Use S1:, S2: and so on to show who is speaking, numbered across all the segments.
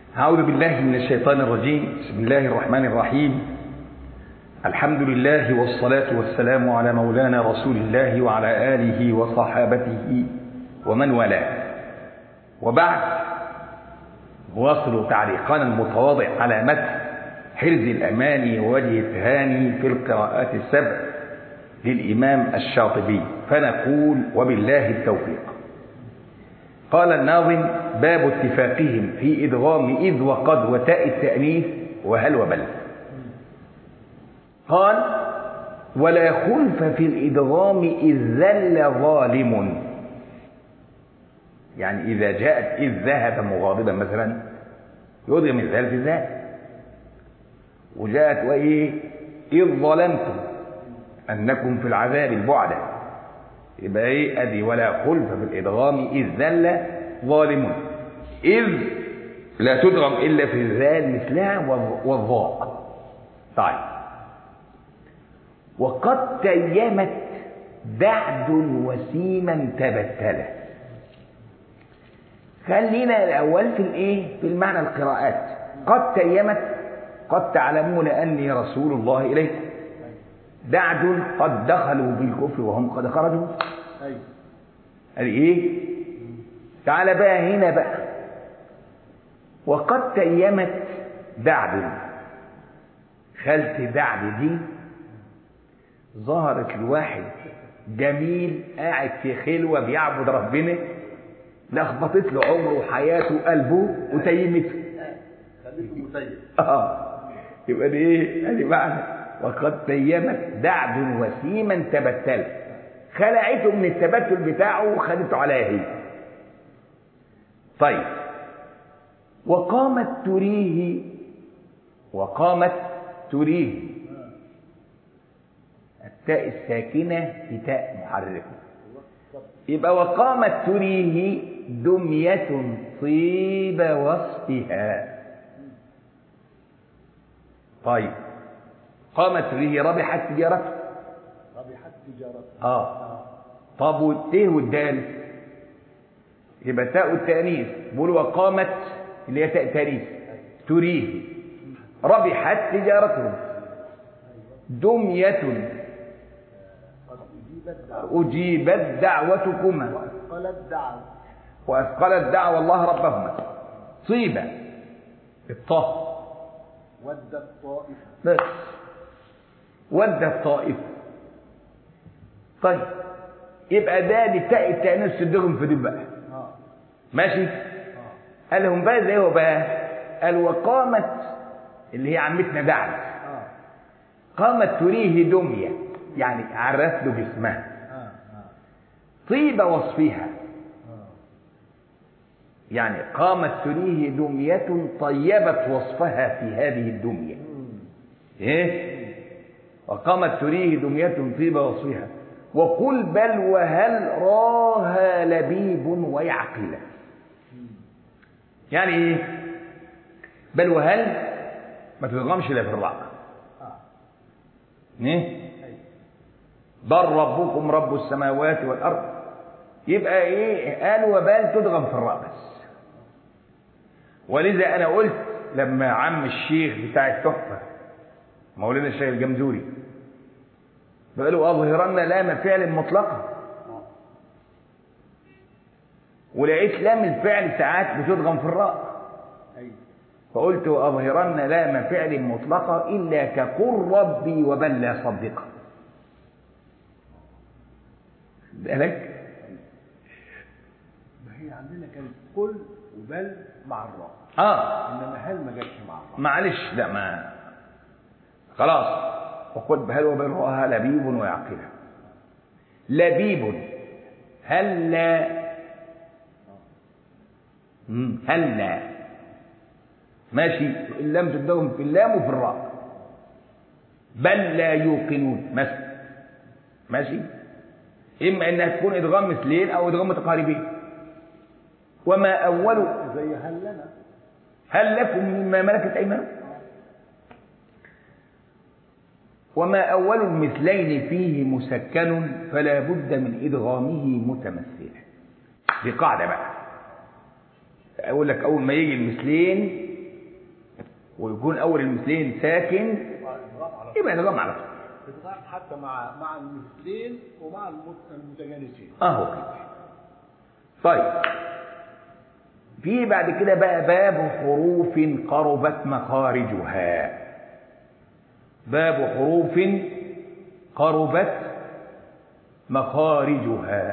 S1: أعوذ بالله من الشيطان الرجيم بسم الله الرحمن الرحيم الحمد لله والصلاة والسلام على مولانا رسول الله وعلى آله وصحابته ومن والاه وبعد واصل تعليقنا المتواضع على متن حرز الأماني ووجه التهاني في القراءات السبع للإمام الشاطبي فنقول وبالله التوفيق قال الناظم باب اتفاقهم في إدغام إذ وقد وتاء التأنيث وهل وبل قال ولا خلف في الإدغام إذ ذل ظالم يعني إذا جاءت إذ ذهب مغاضبا مثلا يدغم الذال في الذال وجاءت وإيه إذ ظلمتم أنكم في العذاب البعدة يبقى إيه أدي ولا خلف في الإدغام إذ ذل ظالم إذ لا تدغم إلا في الذال مثلها والضاء طيب وقد تيمت بعد وسيما تبتله خلينا الأول في الإيه في المعنى القراءات قد تيمت قد تعلمون أني رسول الله إليكم دعد قد دخلوا بالكفر وهم قد خرجوا
S2: أيوة.
S1: قال ايه تعال بقى هنا بقى وقد تيمت دعد خالة دعد دي ظهرت لواحد جميل قاعد في خلوة بيعبد ربنا لخبطت له عمره وحياته وقلبه وتيمته
S2: خليكم مسيب
S1: اه يبقى دي ايه ادي معنى وقد تيمت دعد وسيما تبتل خلعته من التبتل بتاعه وخدته على هي طيب وقامت تريه وقامت تريه التاء الساكنة في تاء محركة يبقى وقامت تريه دمية طيب وصفها طيب قامت تريه ربحت تجارته
S2: ربحت تجارته
S1: اه طب والتيه والدال يبقى تاء التانيث بيقول وقامت اللي هي تاء التانيث تريه ربحت تجارته دمية
S2: قد أجيبت دعوة
S1: أجيبت دعوتكما
S2: وأثقلت دعوة
S1: وأثقلت دعوى الله ربهما طيبة الطه
S2: ودت طائفة
S1: بس ود الطائفة طيب يبقى ده دي تاء التأنيث تدغم في دول بقى
S2: اه
S1: ماشي
S2: اه
S1: قال لهم بقى زي هو بقى قال وقامت اللي هي عمتنا دعوة
S2: اه
S1: قامت تريه دمية يعني عرفت له جسمها
S2: اه اه
S1: طيب وصفها
S2: اه
S1: يعني قامت تريه دمية طيبت وصفها في هذه الدمية
S2: مم.
S1: ايه وقامت تريه دمية طيب وصفها وقل بل وهل راها لبيب ويعقله يعني ايه بل وهل ما تضغمش الا في الراء
S2: اه
S1: ايه
S2: أيوة.
S1: بل ربكم رب السماوات والارض يبقى ايه قال وبال تدغم في الراء بس ولذا انا قلت لما عم الشيخ بتاع التحفه مولانا الشيخ الجمزوري فقالوا اظهرن لام فعل مطلقه ولقيت لام الفعل ساعات بتدغم في الراء
S2: أيوة.
S1: فقلت واظهرن لام فعل مطلقه الا كقل ربي وبل لا صدقه بالك
S2: ما هي عندنا كانت قل وبل مع الراء
S1: اه
S2: انما هل ما جاتش مع الراء
S1: معلش لا ما خلاص وقل بهل وبرها لبيب ويعقلها لبيب هلا مم، هلا ماشي اللام تدغم في اللام وفي الراء بل لا يوقنون مثلا ماشي اما انها تكون ادغام مثلين او ادغام متقاربين وما اول
S2: زي هل لنا
S1: هل لكم مما ملكت ايمانكم وما أول المثلين فيه مسكن فلا بد من إدغامه متمثلا دي قاعدة بقى أقول لك أول ما يجي المثلين ويكون أول المثلين ساكن
S2: يبقى إدغام على
S1: يبقى إدغام على طول
S2: طول إدغام حتى مع مع المثلين ومع المت- المتجانسين
S1: أهو كده طيب في بعد كده بقى باب حروف قربت مخارجها باب حروف قربت مخارجها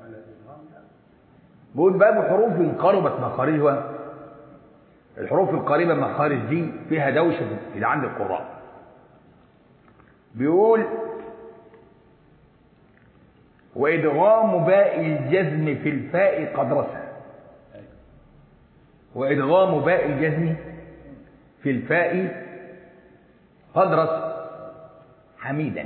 S1: بقول باب حروف قربت مخارجها الحروف القريبة من المخارج دي فيها دوشة اللي عند القراء بيقول وإدغام باء الجزم في الفاء قدرسها وإدغام باء الجزم في الفاء قدرس حميدا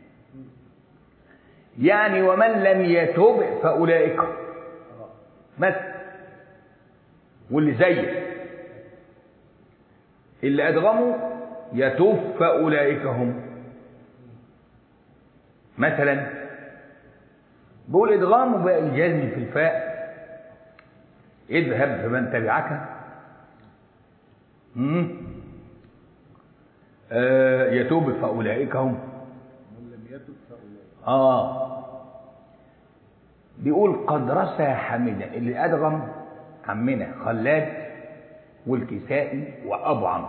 S1: يعني ومن لم يتوب فأولئك مثل واللي زيه اللي أدغموا يتوب فأولئك هم مثلا بقول إدغام باء الجزم في الفاء اذهب فمن تبعك مم. آه يتوب فأولئك هم
S2: من لم يتب فأولئك
S1: آه بيقول قد رسى حميدا اللي أدغم عمنا خلاد والكسائي وأبو عمرو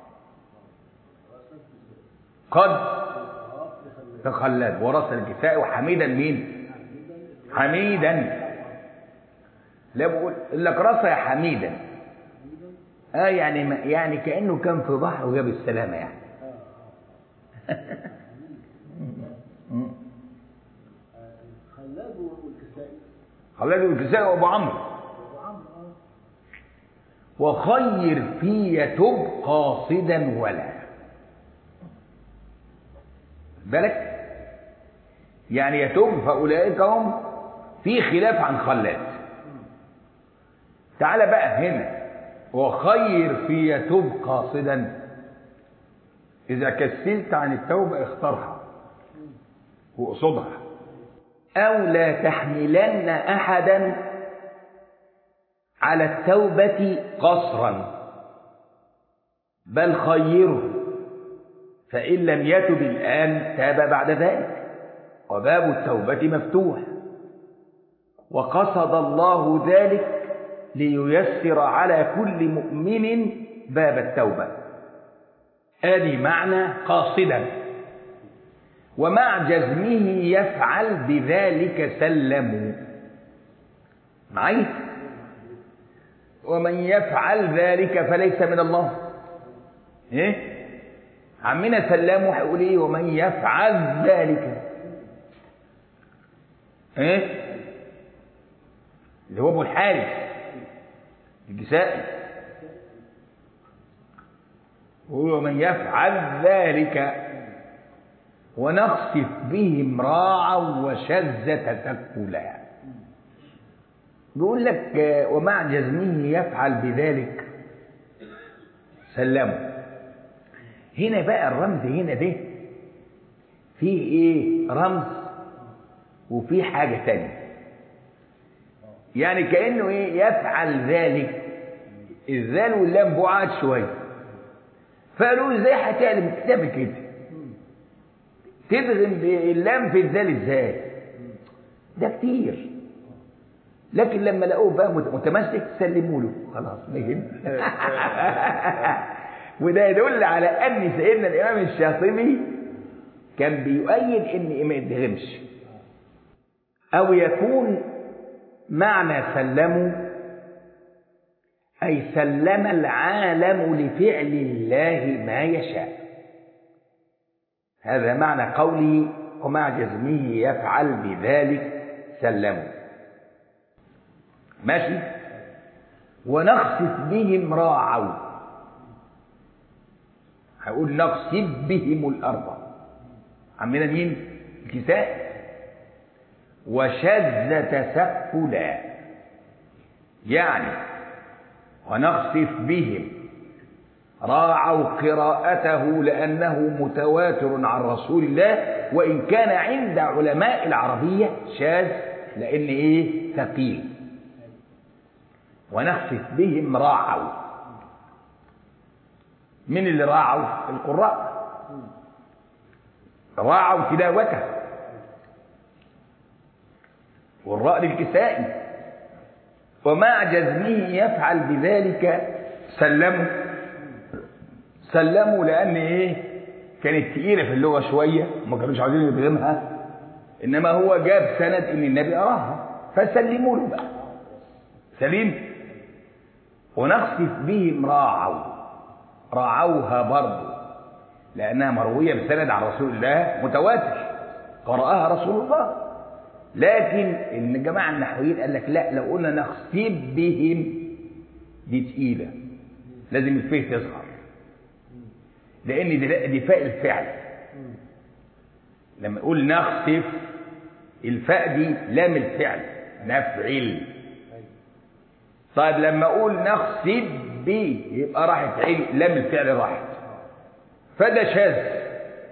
S1: قد تخلد ورث الكسائي وحميدا مين حميدا لا بقول لك رثى حميدا اه يعني ما يعني كانه كان في بحر وجاب السلامه يعني
S2: خلاد والكسائي
S1: خلاد والكسائي وابو عمرو
S2: وعمرو اه
S1: وخير في يتب قاصدا ولا بالك يعني يتب فأولئك هم في خلاف عن خلاد تعال بقى هنا وخير في يتب قاصدا إذا كسلت عن التوبة اختارها واقصدها أو لا تحملن أحدا على التوبة قصرا بل خيره فإن لم يتب الآن تاب بعد ذلك وباب التوبة مفتوح وقصد الله ذلك لييسر على كل مؤمن باب التوبة آدي معنى قاصدا ومع جزمه يفعل بذلك سلموا معي ومن يفعل ذلك فليس من الله ايه عمنا سلام هيقول ايه ومن يفعل ذلك ايه اللي هو ابو الحارث الجسائي يقول ومن يفعل ذلك ونخسف بهم راعا وشذة تكلا بيقول لك آه، ومع جزمه يفعل بذلك سلموا هنا بقى الرمز هنا ده فيه ايه رمز وفيه حاجة تانية يعني كأنه ايه يفعل ذلك الذال واللام بعاد شوية فقالوا ازاي هتقلب الكتاب كده تدغم اللام في الذال ازاي ده كتير لكن لما لقوه بقى مت- متمسك سلموا له خلاص ما يهم وده يدل على ان سيدنا الامام الشاطبي كان بيؤيد ان ما يدغمش او يكون معنى سلموا اي سلم العالم لفعل الله ما يشاء هذا معنى قوله ومع جزمه يفعل بذلك سلموا ماشي ونخسف بهم راعوا هقول نخسف بهم الأرض عمنا مين الكساء وشذة سقلا يعني ونخسف بهم راعوا قراءته لأنه متواتر عن رسول الله وإن كان عند علماء العربية شاذ لأن إيه ثقيل ونخسف بهم راعوا من اللي راعوا القراء راعوا تلاوته والراء للكسائي ومع جزمه يفعل بذلك سلموا سلموا لان ايه كانت تقيله في اللغه شويه ما كانوش عاوزين يدغمها انما هو جاب سند ان النبي اراها فسلموا له بقى سليم ونخسف بهم راعوا راعوها برضه لانها مرويه بسند عن رسول الله متواتر قراها رسول الله لكن الجماعه النحويين قال لك لا لو قلنا نخسف بهم دي تقيله لازم الفيه تصغر لان دي, دي فاء الفعل لما نقول نخسف الفاء دي لام الفعل نفعل طيب لما اقول نخسف بي يبقى راحت عين لام الفعل راحت فده شاذ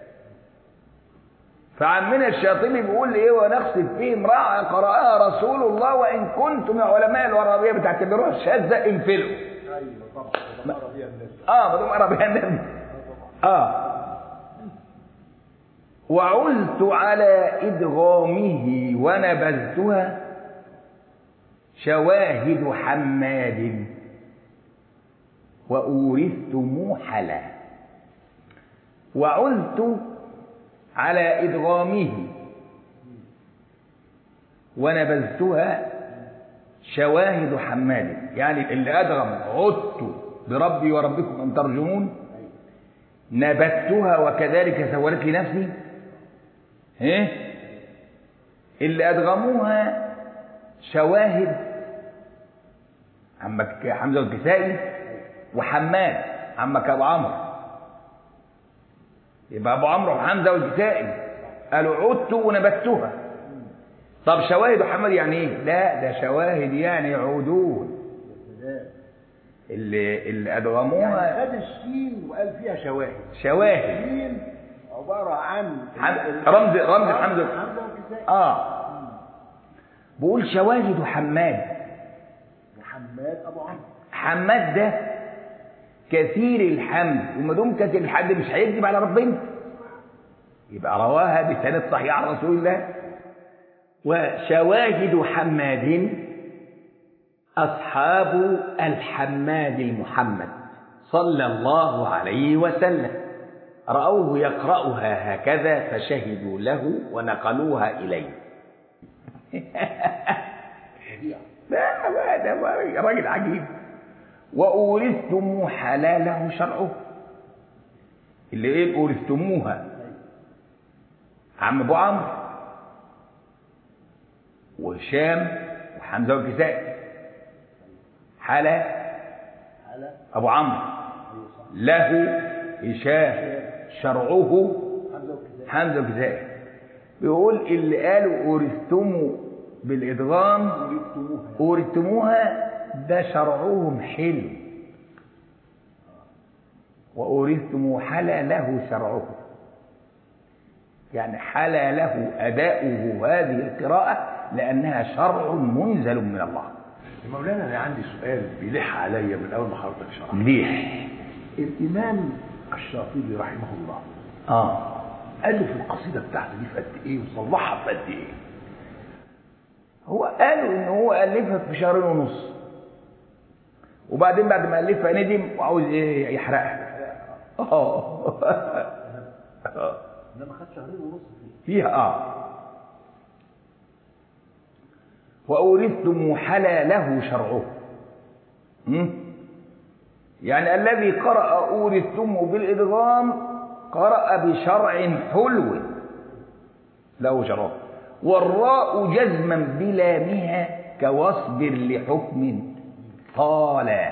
S1: فعمنا الشاطبي بيقول ايه ونخسف فيه امرأة قرأها رسول الله وإن كنتم يا علماء العربية بتعتبروها شاذة انفلوا
S2: ايوه طبعا ده مر بيها الناس
S1: اه ما دام قرا بها النبي اه وعزت على إدغامه ونبذتها شواهد حماد وأورثت موحلا وعزت على إدغامه ونبذتها شواهد حماد يعني اللي أدغم عدت بربي وربكم أن ترجمون نبتها وكذلك سولت لي نفسي ايه اللي ادغموها شواهد عمك حمزه الكسائي وحماد عمك ابو عمرو يبقى ابو عمرو وحمزه والكسائي قالوا عدت ونبتها طب شواهد وحماد يعني ايه لا ده شواهد يعني عدول اللي اللي ادغموها
S2: يعني خد الشين وقال فيها شواهد
S1: شواهد
S2: الشين عبارة عن
S1: حم... رمز رمز حمزه
S2: حمزة والكسائي
S1: اه بقول شواهد حماد
S2: محمد أبو عمرو
S1: حماد ده كثير الحمد وما دام كثير الحمد مش هيكذب على ربنا يبقى رواها بسند صحيح عن رسول الله وشواهد حماد أصحاب الحماد المحمد صلى الله عليه وسلم رأوه يقرأها هكذا فشهدوا له ونقلوها إليه لا لا ده راجل عجيب وأورثتم حلاله شرعه اللي ايه أورثتموها عم أبو عمرو وهشام وحمزة والكسائي حلا
S2: على
S1: أبو عمرو له هشام شرعه
S2: حمزة والكسائي
S1: حمزة والكسائي بيقول اللي قالوا أورثتموا بالإدغام
S2: جبتموها
S1: أورثتموها ده شرعهم حلو وأورثتم حلا له شرعه يعني حلا له أداؤه هذه القراءة لأنها شرع منزل من الله
S2: مولانا أنا عندي سؤال بيلح عليا من أول ما حضرتك شرحت
S1: ليه؟
S2: الإمام الشاطبي رحمه الله
S1: آه
S2: ألف القصيدة بتاعته دي في قد إيه وصلحها في قد إيه؟
S1: هو قالوا إن هو ألفها في شهرين ونص وبعدين بعد ما ألفها ندم وعاوز إيه يحرقها آه
S2: إنما خد شهرين ونص فيه
S1: فيها آه وأورثتم حلا له شرعه م? يعني الذي قرأ أورثتم بالإدغام قرأ بشرع حلو له شرعه والراء جزما بلامها كواصبر لحكم طال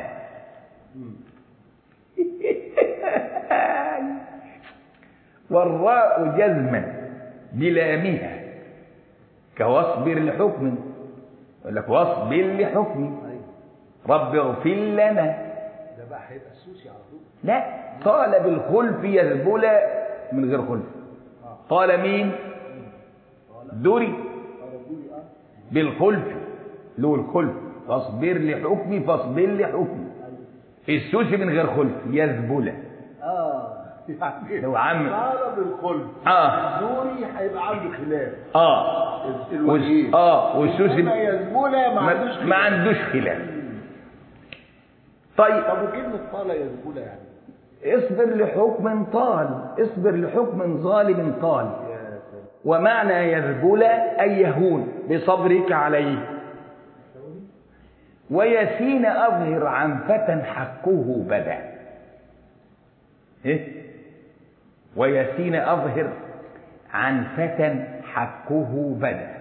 S1: والراء جزما بلامها كواصبر لحكم يقول لك واصبر لحكم رب اغفر لنا
S2: ده بقى هيبقى السوسي على طول
S1: لا قال بالخلف يذبل من غير خلف قال مين دري
S2: قال قولي اه
S1: بالخلف له الخلف فاصبر لحكمي فاصبر لحكمي السوسي من غير خلف يذبل
S2: اه يعني
S1: لو عم-
S2: طالب الخلف
S1: اه
S2: نوري هيبقى عنده خلاف
S1: اه
S2: الوجهين
S1: وس- اه والسوسي
S2: انما يزبوله ما عندوش
S1: ما, ما
S2: خلاف.
S1: عندوش خلاف طيب
S2: طب وكلمة طال يزبوله يعني
S1: اصبر لحكم طال اصبر لحكم ظالم طال
S2: يا سلام
S1: ومعنى يذبل أي يهون بصبرك عليه ويسين أظهر عن فتى حقه بدا إيه؟ ويسين أظهر عن فتى حقه بدا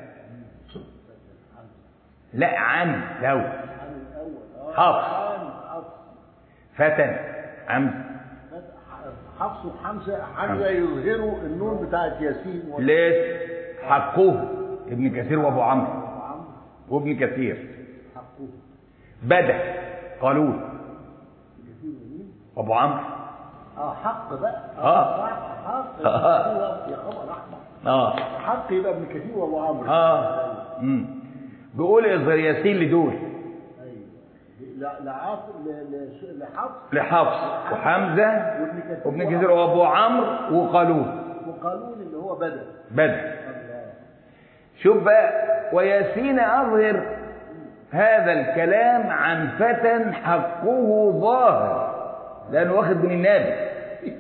S1: لا عن لو
S2: عن الاول اه
S1: حفص.
S2: عن حفص
S1: فتى عم
S2: حفص وحمزه حمزه يظهروا النون بتاعت ياسين و-
S1: ليش حقه ابن كثير وابو عمرو
S2: وعمرو
S1: وابن كثير
S2: حقه
S1: بدا قالون
S2: كثير مين؟
S1: وابو عمرو
S2: اه حق بقى
S1: آه.
S2: صح حق
S1: آه.
S2: يا خبر احمر
S1: اه
S2: حق يبقى ابن كثير وابو عمرو
S1: اه امم بيقول اظهر ياسين لدول
S2: ايوه لا لعاصم ل- ل- لحفص
S1: لحفص وحمزه
S2: وابن كثير
S1: وابن كثير وابو عمرو وقالون
S2: وقانون اللي هو بدل
S1: بدر
S2: الله
S1: شوف بقى وياسين اظهر هذا الكلام عن فتى حقه ظاهر لانه واخد من النبي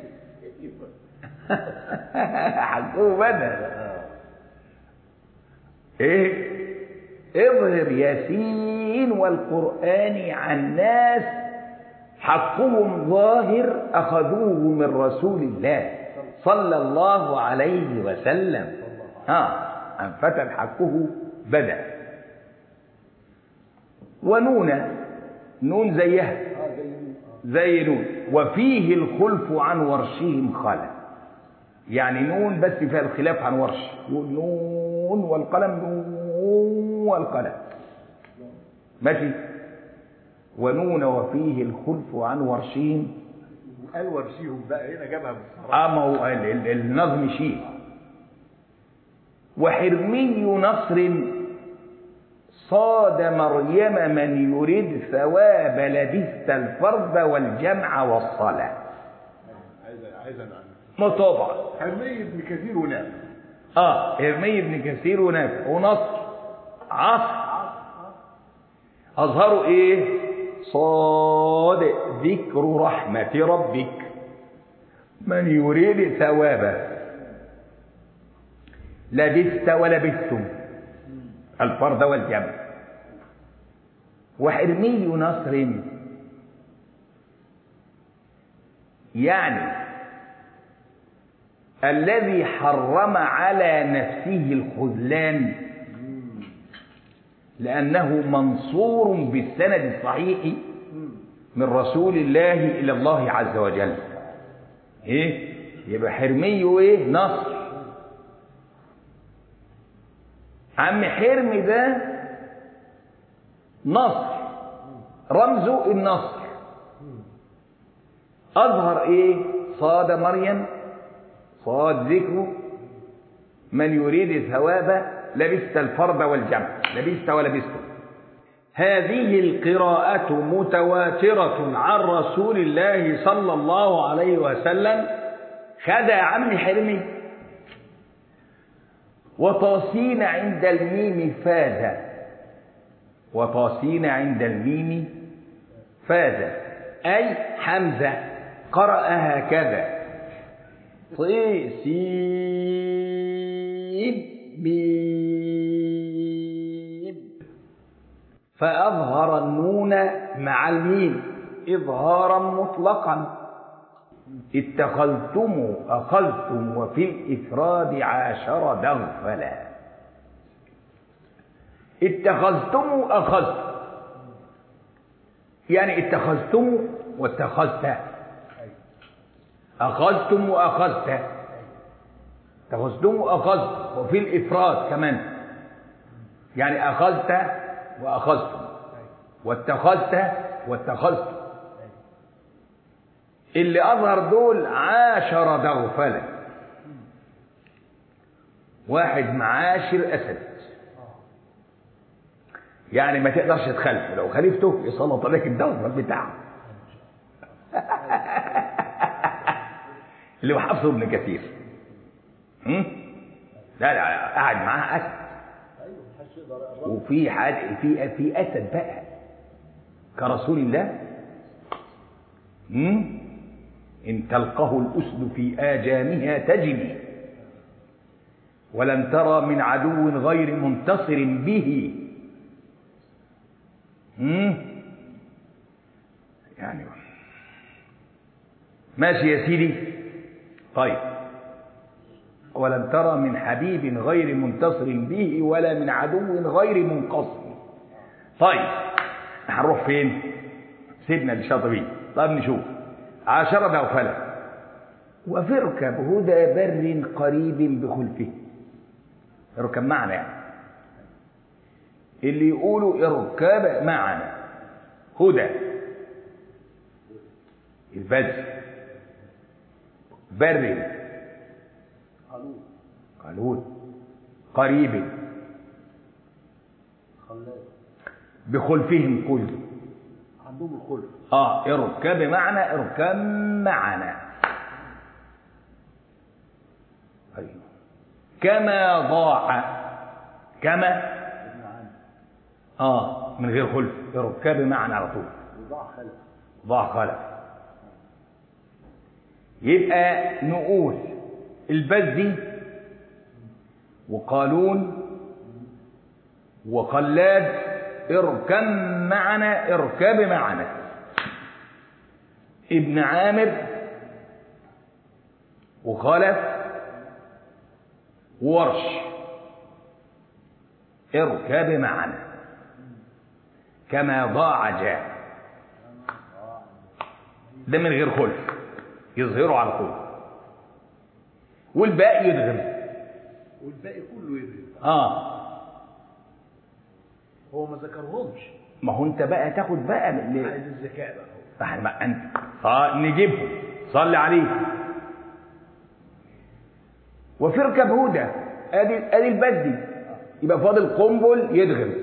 S1: حقه بدر ايه اظهر ياسين والقرآن عن ناس حقهم ظاهر أخذوه من رسول الله صلى الله عليه وسلم ها عن فتى حقه بدأ ونون نون زيها
S2: اه زي مين؟ آه.
S1: زي نون وفيه الخلف عن ورشهم خلا يعني نون بس فيها الخلاف عن ورش يقول نون والقلم نون والقلم ماشي ونون وفيه الخلف عن ورشهم
S2: قال ورشيهم بقى هنا جابها بالصراحه
S1: اه ما هو ال- ال- النظم شيء وحرمي نصر صاد مريم من يريد ثواب لبثت الفرد والجمع والصلاة
S2: عايز عايز انا
S1: مطابعة
S2: حرمي ابن كثير ونافع
S1: اه ارمي بن كثير ونافع ونصر عصر اظهروا ايه صاد ذكر رحمة ربك من يريد ثوابه لبثت ولبثتم الفرد والجمع وحرمي نصر يعني الذي حرم على نفسه الخذلان لأنه منصور بالسند الصحيح من رسول الله إلى الله عز وجل إيه؟ يبقى حرمي إيه؟ نصر عم حرمي ده نصر رمزه النصر أظهر إيه؟ صاد مريم صاد ذكره من يريد ثواب لبست الفرد والجمع لبست ولبست هذه القراءة متواترة عن رسول الله صلى الله عليه وسلم خدع عم حرمي وطاسين عند الميم فاز وطاسين عند الميم فاز أي حمزة قرأ هكذا طي سين ميم فأظهر النون مع الميم إظهارا مطلقا اتخذتم أخذتم وفي الإفراد عاشر دغفلا اتخذتم أخذتم يعني اتخذتم واتخذت أخذتم وأخذت اتخذتم وأخذت وفي الإفراد كمان يعني أخذت وأخذتم واتخذت واتخذت اللي أظهر دول عاشر دغفلة واحد معاشر أسد يعني ما تقدرش تخلفه لو خلفته يسلط عليك الدغفل بتاعه اللي هو حفص بن كثير هم؟ لا لا قعد معاه اسد
S2: ايوه محدش يقدر يقرب
S1: وفي حد في في اسد بقى كرسول الله هم؟ ان تلقه الاسد في اجامها تجري ولن ترى من عدو غير منتصر به هم؟ يعني ماشي يا سيدي طيب ولن ترى من حبيب غير منتصر به ولا من عدو غير منقصر طيب هنروح فين سيدنا الشاطبي طيب نشوف عشرة نوفلة وفي اركب هدى بر قريب بخلفه اركب معنا يعني اللي يقولوا اركب معنا هدى البدر بر
S2: قالوا
S1: قالون قريب
S2: خلاد
S1: بخلفهم كل
S2: عندهم الخلف
S1: اه اركب معنا اركب معنا أيوه. كما ضاع كما
S2: ابن عم
S1: اه من غير خلف اركب معنا على طول
S2: وضاع خلف
S1: ضاع خلف يبقى نقول البزي وقالون وقلاد اركب معنا اركب معنا ابن عامر وخلف وورش اركب معنا كما ضاع جاء ده من غير خلف يظهره على طول والباقي يدغم
S2: والباقي كله يدري
S1: اه
S2: هو ما ذكرهمش
S1: ما هو انت بقى تاخد بقى من
S2: عايز الذكاء بقى هو
S1: فاحنا بقى انت اه نجيبهم صلي عليه وفي اركب هدى ادي ادي البدي يبقى فاضل قنبل يدغم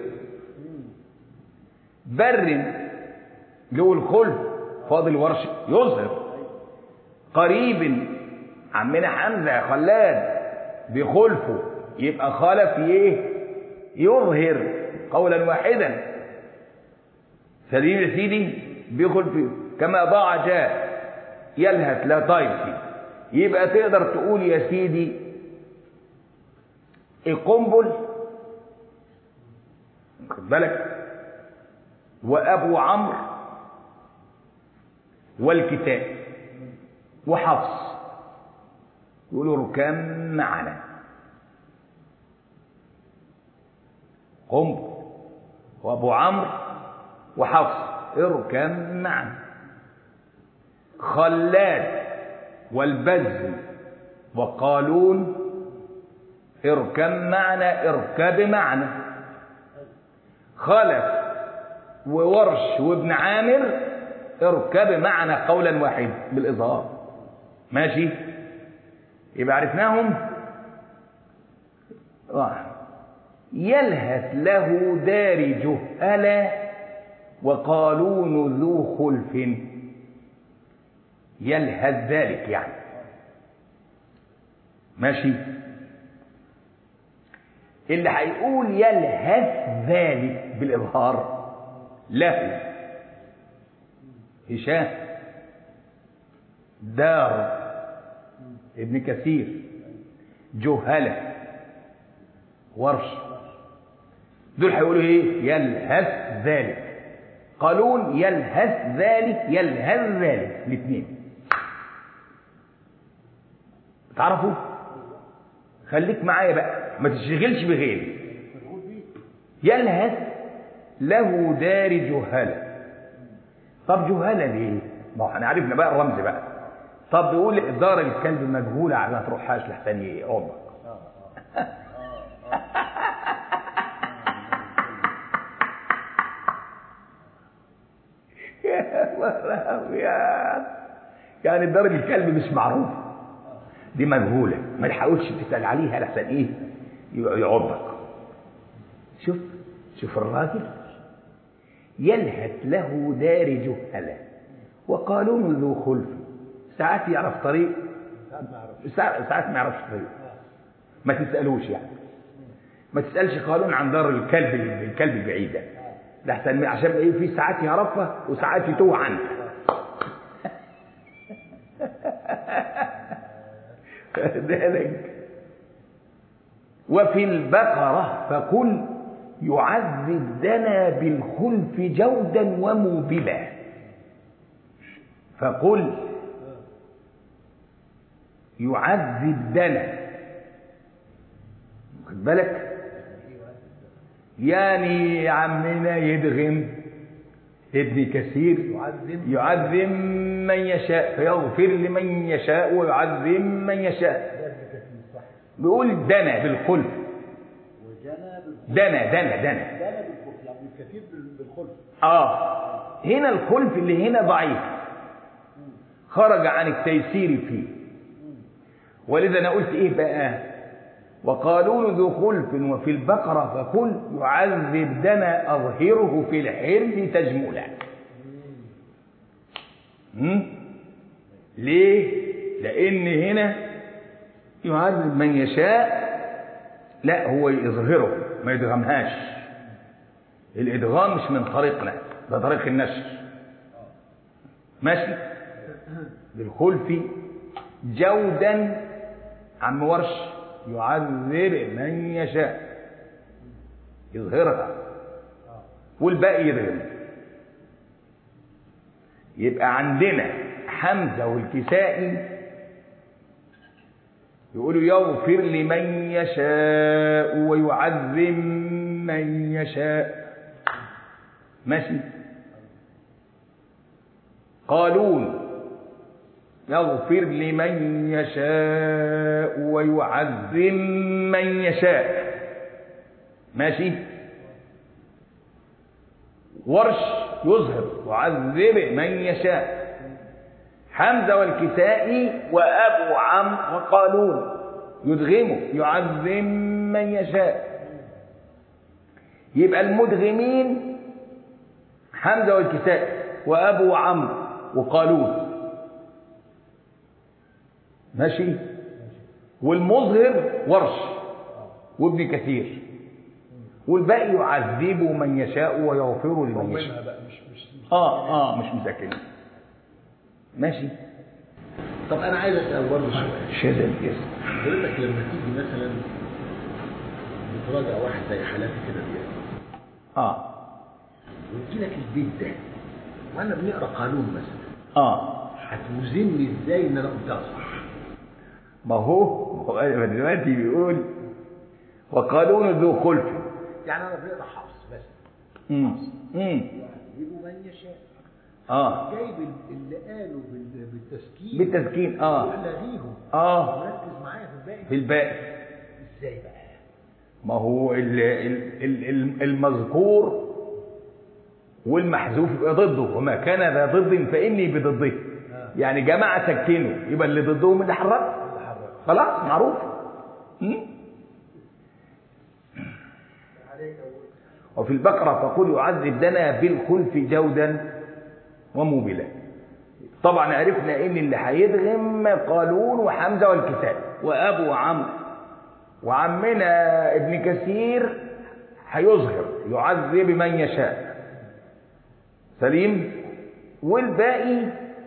S1: بر جو الخلف فاضل ورش يظهر قريب عمنا حمزه خلاد بخلفه يبقى خلف ايه يظهر قولا واحدا سليم يا سيدي بخلف كما ضاع جاء يلهث لا طيب يبقى تقدر تقول يا سيدي القنبل خد بالك وابو عمرو والكتاب وحفص يقولوا ركام معنا قنبل وابو عمرو وحفص اركام معنا خلاد والبز وقالون اركب معنا اركب معنا خلف وورش وابن عامر اركب معنا قولا واحدا بالإظهار ماشي يبقى عرفناهم آه. يلهث له دارج ألا وقالون ذو خلف يلهث ذلك يعني ماشي اللي هيقول يلهث ذلك بالإظهار له هشام دار ابن كثير جهلة ورش دول هيقولوا ايه يلهث ذلك قالون يلهث ذلك يلهث ذلك الاثنين تعرفوا خليك معايا بقى ما تشغلش بغيري يلهث له دار جهلة طب جهلة ليه ما هو احنا عرفنا بقى الرمز بقى طب بيقول دار الكلب مجهولة على ما تروحهاش لحسن يقومك يا الله أبيض. يعني دار الكلب مش معروف دي مجهولة ما تحاولش تسأل عليها لحسن ايه يعضك شوف شوف الراجل يلهث له دار جهلة وقالون ذو خلف ساعات يعرف طريق
S2: ساعات ما اعرفش
S1: ساعات ساعات ما يعرفش الطريق ما تسالوش يعني ما تسالش قانون عن دار الكلب الكلب البعيد ده ده احسن عشان ايه في ساعات يعرفها وساعات يتوه عنها ذلك وفي البقرة فقل يعذب دنا بالخلف جودا وموبلا فقل يعذب دنا خد بالك يعني يا عمنا يدغم ابن كثير
S2: يعذب
S1: يعذب من يشاء فيغفر لمن يشاء ويعذب من يشاء
S2: ده ابن كثير صح
S1: بيقول دنا بالخلف
S2: وجنى بالخلف
S1: دنا دنا دنا
S2: جنى بالخلف يعني ابن كثير بال- بالخلف
S1: اه هنا الخلف اللي هنا ضعيف خرج عن التيسير فيه ولذا انا قلت ايه بقى وقالون ذو خلف وفي البقرة فقل يعذب دنا أظهره في الحرب تجملا مم؟ ليه لأن هنا يعذب من يشاء لا هو يظهره ما يدغمهاش الإدغام مش من طريقنا ده طريق النشر ماشي بالخلف جودا عم ورش يعذب من يشاء يظهرها والباقي يدغم يبقى عندنا حمزة والكسائي يقولوا يغفر لمن يشاء ويعذب من يشاء ماشي قالون يغفر لمن يشاء ويعذب من يشاء ماشي ورش يظهر يعذب من يشاء حمزة والكسائي وأبو عمرو وقالون يدغمه يعذب من يشاء يبقى المدغمين حمزة والكسائي وأبو عمرو وقالون ماشي والمظهر ورش وابن كثير والباقي يعذب من يشاء ويغفر لمن يشاء
S2: منها بقى مش مش مش
S1: اه اه مش مساكين ماشي
S2: طب انا عايز اسال برضه سؤال
S1: شذا الاسم
S2: حضرتك لما تيجي مثلا بتراجع واحد زي حالاتي كده دي
S1: اه
S2: ويجي لك البيت ده وانا بنقرا قانون مثلا
S1: اه
S2: هتوزني ازاي ان انا قلتها صح
S1: ما هو هو دلوقتي بيقول وقالون ذو خلف
S2: يعني انا بنقرا حفص مثلا
S1: امم امم
S2: يجيبوا من يشاء
S1: اه
S2: جايب ال- اللي قالوا بال- بالتسكين
S1: بالتسكين اه
S2: ولغيهم
S1: اه
S2: وركز معايا في الباقي
S1: في الباقي
S2: ازاي بقى
S1: ما هو ال- ال- ال- ال- المذكور والمحذوف يبقى ضده وما كان ذا ضد فاني بضده
S2: آه.
S1: يعني جماعه سكنوا يبقى اللي ضدهم اللي حرك
S2: اللي حرك
S1: خلاص معروف م? وفي البقرة تقول يعذب دنا بالخلف جودا وموبلا طبعا عرفنا ان اللي هيدغم قالون وحمزة والكتاب وابو عمرو وعمنا ابن كثير هيظهر يعذب من يشاء سليم والباقي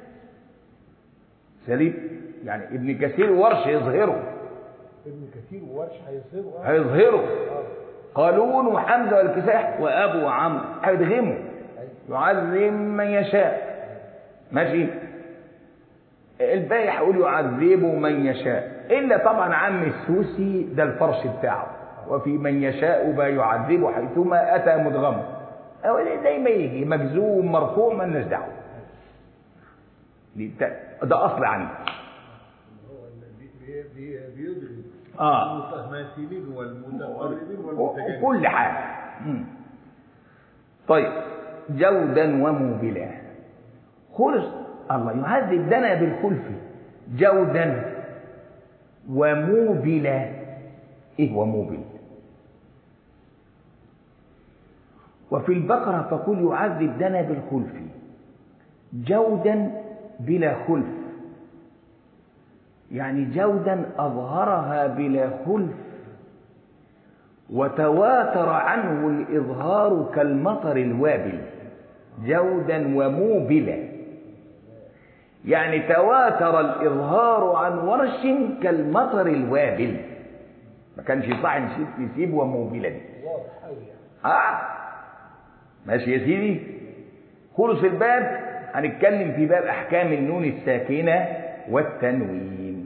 S1: سليم يعني ابن كثير ورش يظهره
S2: ابن كثير وورش هيصيروا اه
S1: هيظهره
S2: آه.
S1: قالون وحمزة والكساح وأبو عمرو هيدغمه يعذب من يشاء ماشي الباقي هيقول يعذب من يشاء إلا طبعا عم السوسي ده الفرش بتاعه وفي من يشاء با يعذبه حيثما أتى مدغما أو زي ما يجي مجزوم مرفوع مالناش دعوة دي- ده ده أصل عندي
S2: هو اللي بي- بي- بيدغم
S1: آه.
S2: المتماثلين والمتقربين والمتجانسين
S1: وكل حاجة مم. طيب جودا وموبلا خلص الله يهذب دنا بالخلف جودا وموبلا ايه وموبل وفي البقرة تقول يعذب دنا بالخلف جودا بلا خلف يعني جودا أظهرها بلا خلف وتواتر عنه الإظهار كالمطر الوابل جودا وموبلا يعني تواتر الإظهار عن ورش كالمطر الوابل ما كانش صح نسيب نسيب وموبلا دي
S2: واضح قوي يعني
S1: اه ماشي يا سيدي خلص الباب هنتكلم في باب احكام النون الساكنه والتنوين